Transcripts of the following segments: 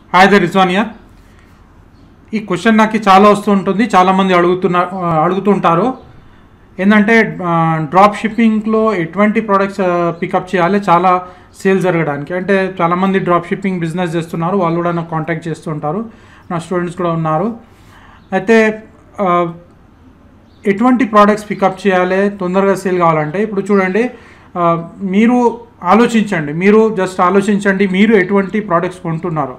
hi the రిజ్వానియా ఈ question నాకు చాలా వస్తూ ఉంటుంది చాలామంది అడుగుతున్నా అడుగుతుంటారు ఏంటంటే డ్రాప్ షిప్పింగ్లో ఎటువంటి ప్రోడక్ట్స్ పికప్ చేయాలి చాలా సేల్ జరగడానికి అంటే చాలామంది డ్రాప్ షిప్పింగ్ బిజినెస్ చేస్తున్నారు వాళ్ళు కూడా నాకు కాంటాక్ట్ చేస్తుంటారు నా స్టూడెంట్స్ కూడా ఉన్నారు అయితే ఆ, ఎటువంటి ప్రోడక్ట్స్ పికప్ చేయాలి తొందరగా సేల్ కావాలంటే ఇప్పుడు చూడండి ఆ, మీరు ఆలోచించండి మీరు జస్ట్ ఆలోచించండి మీరు ఎటువంటి ప్రోడక్ట్స్ కొంటున్నారు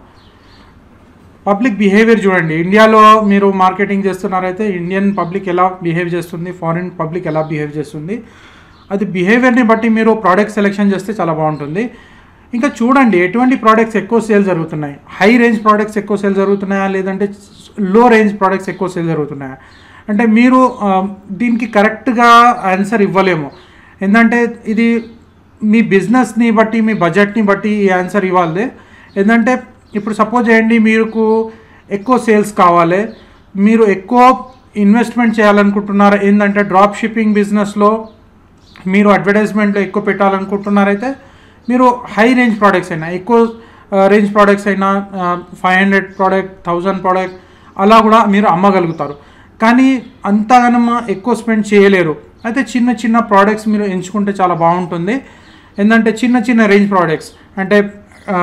పబ్లిక్ బిహేవియర్ చూడండి ఇండియాలో మీరు మార్కెటింగ్ చేస్తున్నారైతే ఇండియన్ పబ్లిక్ ఎలా బిహేవ్ చేస్తుంది ఫారిన్ పబ్లిక్ ఎలా బిహేవ్ చేస్తుంది అది బిహేవియర్ని బట్టి మీరు ప్రోడక్ట్ సెలెక్షన్ చేస్తే చాలా బాగుంటుంది ఇంకా చూడండి ఎటువంటి ప్రోడక్ట్స్ ఎక్కువ సేల్ జరుగుతున్నాయి హై రేంజ్ ప్రోడక్ట్స్ ఎక్కువ సేల్ జరుగుతున్నాయా లేదంటే లో రేంజ్ ప్రోడక్ట్స్ ఎక్కువ సేల్ జరుగుతున్నాయా అంటే మీరు ఆ, దీనికి కరెక్ట్గా ఆన్సర్ ఇవ్వలేము ఎందుకంటే ఇది మీ బిజినెస్ని బట్టి మీ బడ్జెట్ని బట్టి ఈ ఆన్సర్ ఇవ్వాలి ఏంటంటే ఇప్పుడు సపోజ్ చేయండి మీకు ఎక్కువ సేల్స్ కావాలి మీరు ఎక్కువ ఇన్వెస్ట్మెంట్ చేయాలనుకుంటున్నారు ఏంటంటే డ్రాప్ షిప్పింగ్ బిజినెస్లో మీరు అడ్వర్టైజ్మెంట్లో ఎక్కువ పెట్టాలనుకుంటున్నారైతే మీరు హై రేంజ్ ప్రోడక్ట్స్ అయినా ఎక్కువ రేంజ్ ప్రోడక్ట్స్ అయినా five hundred product thousand product అలా కూడా మీరు అమ్మగలుగుతారు కానీ అంతగానం ఎక్కువ స్పెండ్ చేయలేరు అయితే చిన్న చిన్న ప్రోడక్ట్స్ మీరు ఎంచుకుంటే చాలా బాగుంటుంది ఏంటంటే చిన్న చిన్న రేంజ్ ప్రోడక్ట్స్ అంటే ఆ,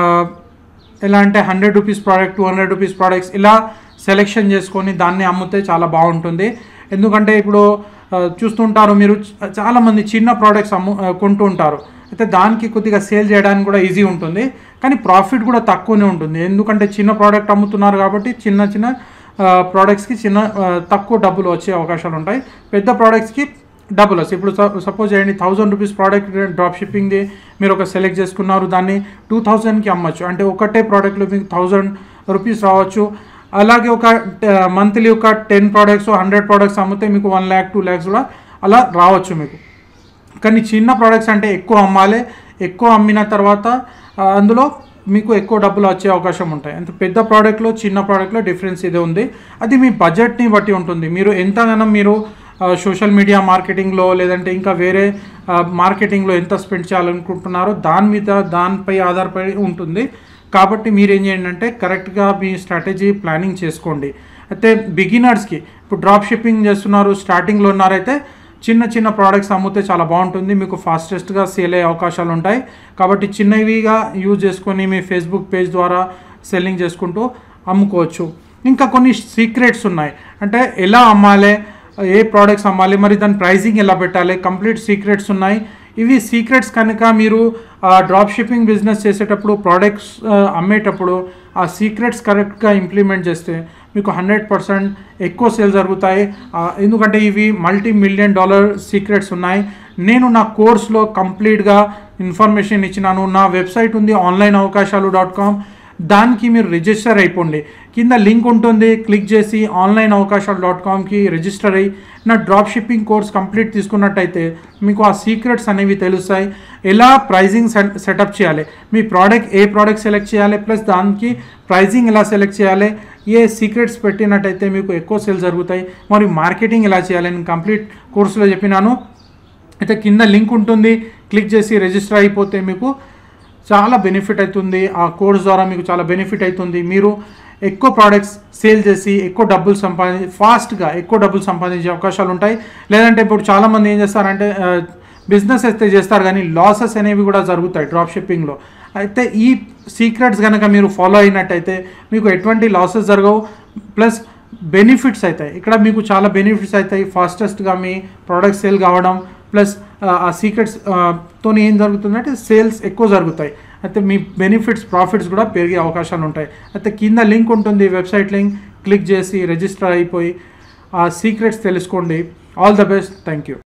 ఎలా అంటే hundred rupees product two hundred rupees products ఇలా సెలెక్షన్ చేసుకొని దాన్ని అమ్మితే చాలా బాగుంటుంది ఎందుకంటే ఇప్పుడు ఆ, చూస్తుంటారు మీరు చ- చాలామంది చిన్న ప్రోడక్ట్స్ అమ్ము ఆ, కొంటూ ఉంటారు అయితే దానికి కొద్దిగా సేల్ చేయడానికి కూడా ఈజీ ఉంటుంది కానీ ప్రాఫిట్ కూడా తక్కువనే ఉంటుంది ఎందుకంటే చిన్న ప్రోడక్ట్ అమ్ముతున్నారు కాబట్టి చిన్న చిన్న ప్రోడక్ట్స్కి చిన్న ఆ, తక్కువ డబ్బులు వచ్చే అవకాశాలు ఉంటాయి పెద్ద ప్రోడక్ట్స్కి డబ్బులు వస్తాయి ఇప్పుడు సపోజ్ చేయండి థౌజండ్ రూపీస్ ప్రోడక్ట్ డ్రాప్ షిప్పింగ్ది మీరు ఒక సెలెక్ట్ చేసుకున్నారు దాన్ని టూ థౌజండ్కి అమ్మచ్చు అంటే ఒకటే ప్రోడక్ట్లో మీకు థౌజండ్ రూపీస్ రావచ్చు అలాగే ఒక మంత్లీ ఒక టెన్ ప్రోడక్ట్స్ హండ్రెడ్ ప్రోడక్ట్స్ అమ్మితే మీకు వన్ ల్యాక్ టూ ల్యాక్స్ కూడా అలా రావచ్చు మీకు కానీ చిన్న ప్రోడక్ట్స్ అంటే ఎక్కువ అమ్మాలి ఎక్కువ అమ్మిన తర్వాత ఆ, అందులో మీకు ఎక్కువ డబ్బులు వచ్చే అవకాశం ఉంటాయి అంత పెద్ద ప్రోడక్ట్లో చిన్న ప్రోడక్ట్లో డిఫరెన్స్ ఇదే ఉంది అది మీ బడ్జెట్ని బట్టి ఉంటుంది మీరు ఎంతగానం మీరు సోషల్ మీడియా మార్కెటింగ్లో లేదంటే ఇంకా వేరే ఆ, మార్కెటింగ్లో ఎంత స్పెండ్ చేయాలనుకుంటున్నారో దాని మీద దానిపై ఆధారపడి ఉంటుంది కాబట్టి మీరు ఏం చేయండి అంటే కరెక్ట్గా మీ స్ట్రాటజీ ప్లానింగ్ చేసుకోండి అయితే బిగినర్స్కి ఇప్పుడు డ్రాప్ షిప్పింగ్ చేస్తున్నారు స్టార్టింగ్లో ఉన్నారైతే చిన్న చిన్న ప్రోడక్ట్స్ అమ్మితే చాలా బాగుంటుంది మీకు ఫాస్టెస్ట్గా సేల్ అయ్యే అవకాశాలు ఉంటాయి కాబట్టి చిన్నవిగా యూజ్ చేసుకొని మీ ఫేస్బుక్ పేజ్ ద్వారా సెల్లింగ్ చేసుకుంటూ అమ్ముకోవచ్చు ఇంకా కొన్ని సీక్రెట్స్ ఉన్నాయి అంటే ఎలా అమ్మాలి ఏ ప్రోడక్ట్స్ అమ్మాలి మరి దాని ప్రైజింగ్ ఎలా పెట్టాలి కంప్లీట్ సీక్రెట్స్ ఉన్నాయి ఇవి సీక్రెట్స్ కనుక మీరు డ్రాప్ షిప్పింగ్ బిజినెస్ చేసేటప్పుడు ప్రోడక్ట్స్ అమ్మేటప్పుడు ఆ సీక్రెట్స్ కరెక్ట్గా ఇంప్లిమెంట్ చేస్తే మీకు హండ్రెడ్ పర్సెంట్ ఎక్కువ సేల్ జరుగుతాయి ఆ, ఎందుకంటే ఇవి మల్టీ మిలియన్ డాలర్ సీక్రెట్స్ ఉన్నాయి నేను నా కోర్స్లో కంప్లీట్గా ఇన్ఫర్మేషన్ ఇచ్చినాను నా వెబ్సైట్ ఉంది ఆన్లైన్ అవకాశాలు డాట్ కామ్ దానికి మీరు రిజిస్టర్ అయిపోండి కింద లింక్ ఉంటుంది క్లిక్ చేసి ఆన్లైన్ అవకాశాలు డాట్ కామ్కి రిజిస్టర్ అయ్యి నా డ్రాప్ షిప్పింగ్ కోర్స్ కంప్లీట్ తీసుకున్నట్టయితే మీకు ఆ సీక్రెట్స్ అనేవి తెలుస్తాయి ఎలా ప్రైజింగ్ సెటప్ చేయాలి మీ ప్రోడక్ట్ ఏ ప్రోడక్ట్ సెలెక్ట్ చేయాలి ప్లస్ దానికి ప్రైజింగ్ ఎలా సెలెక్ట్ చేయాలి ఏ సీక్రెట్స్ పెట్టినట్టయితే మీకు ఎక్కువ సేల్ జరుగుతాయి మరి మార్కెటింగ్ ఎలా చేయాలి నేను కంప్లీట్ కోర్సులో చెప్పినాను అయితే కింద లింక్ ఉంటుంది క్లిక్ చేసి రిజిస్టర్ అయిపోతే మీకు చాలా బెనిఫిట్ అవుతుంది ఆ కోర్స్ ద్వారా మీకు చాలా బెనిఫిట్ అవుతుంది మీరు ఎక్కువ ప్రోడక్ట్స్ సేల్ చేసి ఎక్కువ డబ్బులు సంపాదించి ఫాస్ట్గా ఎక్కువ డబ్బులు సంపాదించే అవకాశాలు ఉంటాయి లేదంటే ఇప్పుడు చాలామంది ఏం చేస్తారంటే బిజినెస్ అయితే చేస్తారు కానీ లాసెస్ అనేవి కూడా జరుగుతాయి డ్రాప్ షిప్పింగ్లో అయితే ఈ సీక్రెట్స్ కనుక మీరు ఫాలో అయినట్టయితే మీకు ఎటువంటి లాసెస్ జరగవు ప్లస్ బెనిఫిట్స్ అవుతాయి ఇక్కడ మీకు చాలా బెనిఫిట్స్ అవుతాయి ఫాస్టెస్ట్గా మీ ప్రోడక్ట్ సేల్ కావడం ప్లస్ ఆ సీక్రెట్స్ తో ఏం జరుగుతుందంటే సేల్స్ ఎక్కువ జరుగుతాయి అయితే మీ బెనిఫిట్స్ ప్రాఫిట్స్ కూడా పెరిగే అవకాశాలు ఉంటాయి అయితే కింద లింక్ ఉంటుంది వెబ్సైట్ లింక్ క్లిక్ చేసి రిజిస్టర్ అయిపోయి ఆ సీక్రెట్స్ తెలుసుకోండి all the best thank you